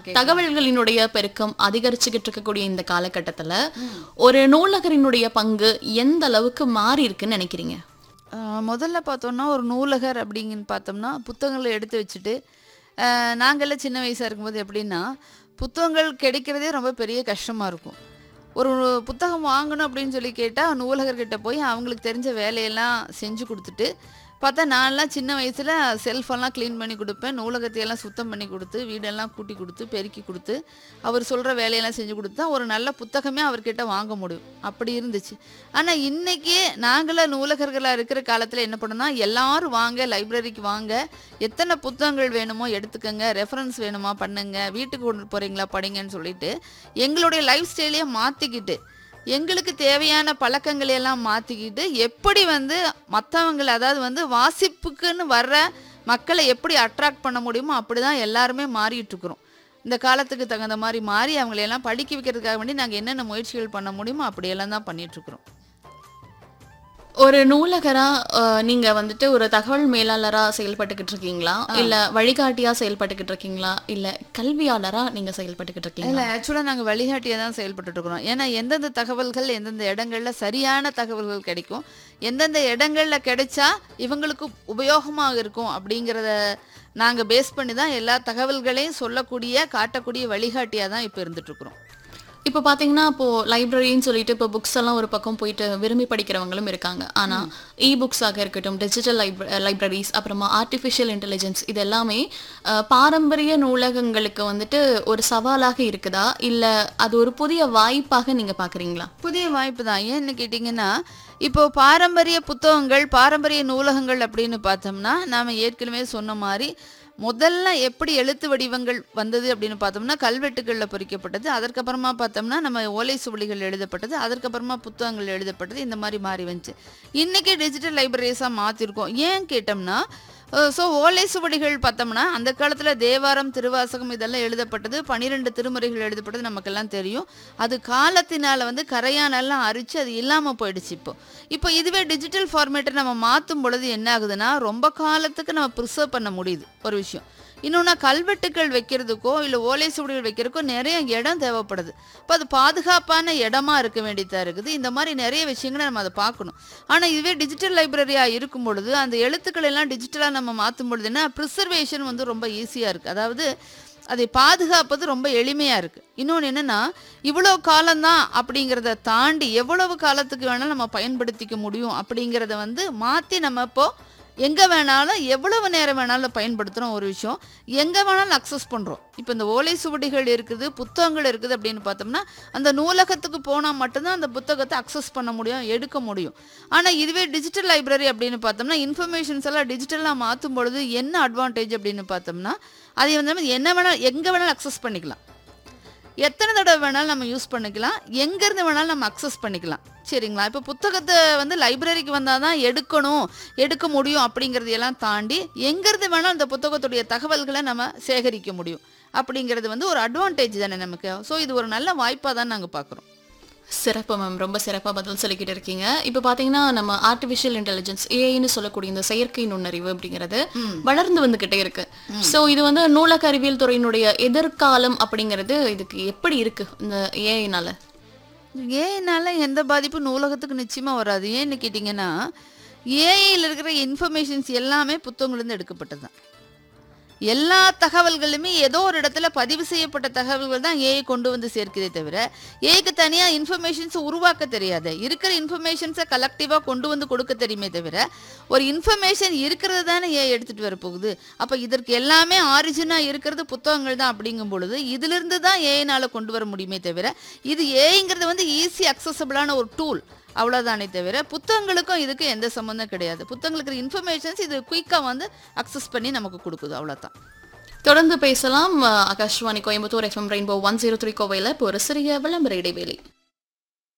தகவல்களினுடைய பெருக்கம் அதிகரிச்சுக்கிட்டு இருக்கக்கூடிய இந்த காலகட்டத்துல ஒரு நூலகரினுடைய பங்கு எந்த அளவுக்கு மாறி இருக்குன்னு நினைக்கிறீங்க ஆஹ் முதல்ல பார்த்தோம்னா ஒரு நூலகர் அப்படிங்கன்னு பார்த்தோம்னா புத்தகங்களை எடுத்து வச்சுட்டு ஆஹ் நாங்கெல்லாம் சின்ன வயசாக இருக்கும்போது எப்படின்னா புத்தகங்கள் கிடைக்கிறதே ரொம்ப பெரிய கஷ்டமாக இருக்கும் ஒரு புத்தகம் வாங்கணும் அப்படின்னு சொல்லி கேட்டால் நூலகர்கிட்ட போய் அவங்களுக்கு தெரிஞ்ச வேலையெல்லாம் செஞ்சு கொடுத்துட்டு பார்த்தா நான்லாம் சின்ன வயசில் செல்ஃபெல்லாம் க்ளீன் பண்ணி கொடுப்பேன் நூலகத்தையெல்லாம் சுத்தம் பண்ணி கொடுத்து வீடெல்லாம் கூட்டி கொடுத்து பெருக்கி கொடுத்து அவர் சொல்கிற வேலையெல்லாம் செஞ்சு கொடுத்து தான் ஒரு நல்ல புத்தகமே அவர்கிட்ட வாங்க முடியும் அப்படி இருந்துச்சு ஆனால் இன்றைக்கி நாங்களாம் நூலகர்களாக இருக்கிற காலத்தில் என்ன பண்ணோம்னா எல்லாரும் வாங்க லைப்ரரிக்கு வாங்க எத்தனை புத்தகங்கள் வேணுமோ எடுத்துக்கங்க ரெஃபரன்ஸ் வேணுமா பண்ணுங்க வீட்டுக்கு கொண்டு போகிறீங்களா படிங்கன்னு சொல்லிட்டு எங்களுடைய லைஃப் ஸ்டைலையே மாற்றிக்கிட்டு எங்களுக்கு தேவையான பழக்கங்களை எல்லாம் மாற்றிக்கிட்டு எப்படி வந்து மற்றவங்களை அதாவது வந்து வாசிப்புக்குன்னு வர்ற மக்களை எப்படி அட்ராக்ட் பண்ண முடியுமோ அப்படி தான் எல்லாருமே மாறிட்டு இருக்கிறோம் இந்த காலத்துக்கு தகுந்த மாதிரி மாறி அவங்களையெல்லாம் படிக்க வைக்கிறதுக்காக வேண்டி நாங்கள் என்னென்ன முயற்சிகள் பண்ண முடியுமோ அப்படியெல்லாம் தான் பண்ணிகிட்ருக்குறோம் ஒரு நூலகரா அஹ், நீங்க வந்துட்டு ஒரு தகவல் மேலாளரா செயல்பட்டுக்கிட்டு இருக்கீங்களா இல்ல வழிகாட்டியா செயல்பட்டுக்கிட்டு இருக்கீங்களா இல்ல கல்வியாளரா நீங்க செயல்பட்டுக்கிட்டு இருக்கீங்களா இல்லை ஆக்சுவலாக நாங்கள் வழிகாட்டியாக தான் செயல்பட்டுட்டு இருக்கிறோம் ஏன்னா எந்தெந்த தகவல்கள் எந்தெந்த இடங்கள்ல சரியான தகவல்கள் கிடைக்கும் எந்தெந்த இடங்கள்ல கிடைச்சா இவங்களுக்கு உபயோகமாக இருக்கும் அப்படிங்கிறத நாங்கள் பேஸ் பண்ணி தான் எல்லா தகவல்களையும் சொல்லக்கூடிய காட்டக்கூடிய வழிகாட்டியாக தான் இப்போ இருந்துட்டுருக்குறோம் இப்போ பாத்தீங்கன்னா இப்போ லைப்ரரின்னு சொல்லிட்டு இப்போ புக்ஸ் எல்லாம் ஒரு பக்கம் போயிட்டு விரும்பி படிக்கிறவங்களும் இருக்காங்க ஆனா இ புக்ஸாக இருக்கட்டும் டிஜிட்டல் லைப்ரரிஸ் அப்புறமா ஆர்டிஃபிஷியல் இன்டெலிஜென்ஸ் இது எல்லாமே அஹ், பாரம்பரிய நூலகங்களுக்கு வந்துட்டு ஒரு சவாலாக இருக்குதா இல்ல அது ஒரு புதிய வாய்ப்பாக நீங்க பாக்குறீங்களா புதிய வாய்ப்பு தான் ஏன்னு கேட்டிங்கன்னா இப்போ பாரம்பரிய புத்தகங்கள் பாரம்பரிய நூலகங்கள் அப்படின்னு பார்த்தோம்னா நாம் ஏற்கனவே சொன்ன மாதிரி முதல்ல எப்படி எழுத்து வடிவங்கள் வந்தது அப்படின்னு பார்த்தோம்னா கல்வெட்டுகளில் பொறிக்கப்பட்டது அதற்கப்புறமா பார்த்தோம்னா நம்ம ஓலை சுவடிகள் எழுதப்பட்டது அதற்கப்புறமா புத்தகங்கள் எழுதப்பட்டது இந்த மாதிரி மாறி வந்துச்சு இன்றைக்கி டிஜிட்டல் லைப்ரரிஸாக மாற்றிருக்கோம் ஏன் கேட்டோம்னா ஸோ ஓலை சுவடிகள் பார்த்தோம்னா அந்த காலத்தில் தேவாரம் திருவாசகம் இதெல்லாம் எழுதப்பட்டது பன்னிரெண்டு திருமுறைகள் எழுதப்பட்டது நமக்கெல்லாம் தெரியும் அது காலத்தினால வந்து கரையானெல்லாம் அரிச்சு அது இல்லாமல் போயிடுச்சு இப்போ இப்போ இதுவே டிஜிட்டல் ஃபார்மேட்டை நம்ம மாற்றும் பொழுது என்ன ஆகுதுன்னா ரொம்ப காலத்துக்கு நம்ம ப்ரிசர்வ் பண்ண முடியுது ஒரு விஷயம் இன்னொன்று கல்வெட்டுக்கள் வைக்கிறதுக்கோ இல்லை ஓலை சுவடிகள் வைக்கிறதுக்கோ நிறைய இடம் தேவைப்படுது இப்போ அது பாதுகாப்பான இடமா இருக்க வேண்டியதாக இருக்குது இந்த மாதிரி நிறைய விஷயங்களை நம்ம அதை பார்க்கணும் ஆனால் இதுவே டிஜிட்டல் லைப்ரரியாக இருக்கும் பொழுது அந்த எழுத்துக்கள் எல்லாம் டிஜிட்டலாக நம்ம மாற்றும் பொழுது என்ன ப்ரிசர்வேஷன் வந்து ரொம்ப ஈஸியாக இருக்குது அதாவது அதை பாதுகாப்பது ரொம்ப எளிமையாக இருக்குது இன்னொன்று என்னென்னா இவ்வளோ காலம்தான் அப்படிங்கிறத தாண்டி எவ்வளவு காலத்துக்கு வேணாலும் நம்ம பயன்படுத்திக்க முடியும் அப்படிங்கிறத வந்து மாற்றி நம்ம இப்போது எங்கே வேணாலும் எவ்வளவு நேரம் வேணாலும் பயன்படுத்துகிறோம் ஒரு விஷயம் எங்கே வேணாலும் அக்சஸ் பண்ணுறோம் இப்போ இந்த ஓலை சுவடிகள் இருக்குது புத்தகங்கள் இருக்குது அப்படின்னு பார்த்தோம்னா அந்த நூலகத்துக்கு போனால் மட்டும்தான் அந்த புத்தகத்தை அக்சஸ் பண்ண முடியும் எடுக்க முடியும் ஆனால் இதுவே டிஜிட்டல் லைப்ரரி அப்படின்னு பார்த்தோம்னா இன்ஃபர்மேஷன்ஸ் எல்லாம் டிஜிட்டலாக மாற்றும் பொழுது என்ன அட்வான்டேஜ் அப்படின்னு பார்த்தோம்னா அதை வந்து என்ன வேணாலும் எங்கே வேணாலும் அக்சஸ் பண்ணிக்கலாம் எத்தனை தடவை வேணாலும் நம்ம யூஸ் பண்ணிக்கலாம் எங்கேருந்து வேணாலும் நம்ம அக்சஸ் பண்ணிக்கலாம் சரிங்களா இப்போ புத்தகத்தை வந்து லைப்ரரிக்கு வந்தால் தான் எடுக்கணும் எடுக்க முடியும் அப்படிங்கிறது எல்லாம் தாண்டி எங்கேருந்து வேணாலும் அந்த புத்தகத்துடைய தகவல்களை நம்ம சேகரிக்க முடியும் அப்படிங்கிறது வந்து ஒரு அட்வான்டேஜ் தானே நமக்கு ஸோ இது ஒரு நல்ல வாய்ப்பாக தான் நாங்கள் பார்க்குறோம் சிறப்பு மேம் ரொம்ப சிறப்பா பதில் சொல்லிக்கிட்டு இருக்கீங்க இப்போ பாத்தீங்கன்னா நம்ம ஆர்டிஃபிஷியல் இன்டெலிஜென்ஸ் ஏஐன்னு சொல்லக்கூடிய இந்த செயற்கை நுண்ணறிவு அப்படிங்கிறது வளர்ந்து வந்துகிட்டே இருக்கு சோ இது வந்து நூலக அறிவியல் துறையினுடைய எதிர்காலம் அப்படிங்கிறது இதுக்கு எப்படி இருக்கு இந்த ஏஐனால ஏஐனால எந்த பாதிப்பும் நூலகத்துக்கு நிச்சயமாக வராது ஏன்னு கேட்டிங்கன்னா ஏஐயில் இருக்கிற இன்ஃபர்மேஷன்ஸ் எல்லாமே புத்தகங்கள்லேருந்து எடுக்கப்பட்டது தான் எல்லா தகவல்களுமே ஏதோ ஒரு இடத்துல பதிவு செய்யப்பட்ட தகவல்கள் தான் ஏஐ கொண்டு வந்து சேர்க்குதே தவிர ஏஐக்கு தனியாக இன்ஃபர்மேஷன்ஸ் உருவாக்க தெரியாது இருக்கிற இன்ஃபர்மேஷன்ஸை கலெக்டிவாக கொண்டு வந்து கொடுக்க தெரியுமே தவிர ஒரு இன்ஃபர்மேஷன் இருக்கிறது தானே ஏஐ எடுத்துகிட்டு வரப்போகுது அப்போ இதற்கு எல்லாமே ஆரிஜினாக இருக்கிறது புத்தகங்கள் தான் அப்படிங்கும் பொழுது இதிலிருந்து தான் ஏஐனால் கொண்டு வர முடியுமே தவிர இது ஏஐங்கிறது வந்து ஈஸி அக்சசபிளான ஒரு டூல் அவ்வளோதானே தவிர புத்தகங்களுக்கும் இதுக்கு எந்த சம்மந்தம் கிடையாது புத்தகங்களுக்கு இருக்கிற இன்ஃபர்மேஷன்ஸ் இது குயிக்காக வந்து அக்சஸ் பண்ணி நமக்கு கொடுக்குது அவ்வளோதான் தொடர்ந்து பேசலாம் அஹ், Akashvani Coimbatore FM rainbow one zero three கோவையில் இப்போ ஒரு சிறிய விளம்பர இடைவேளை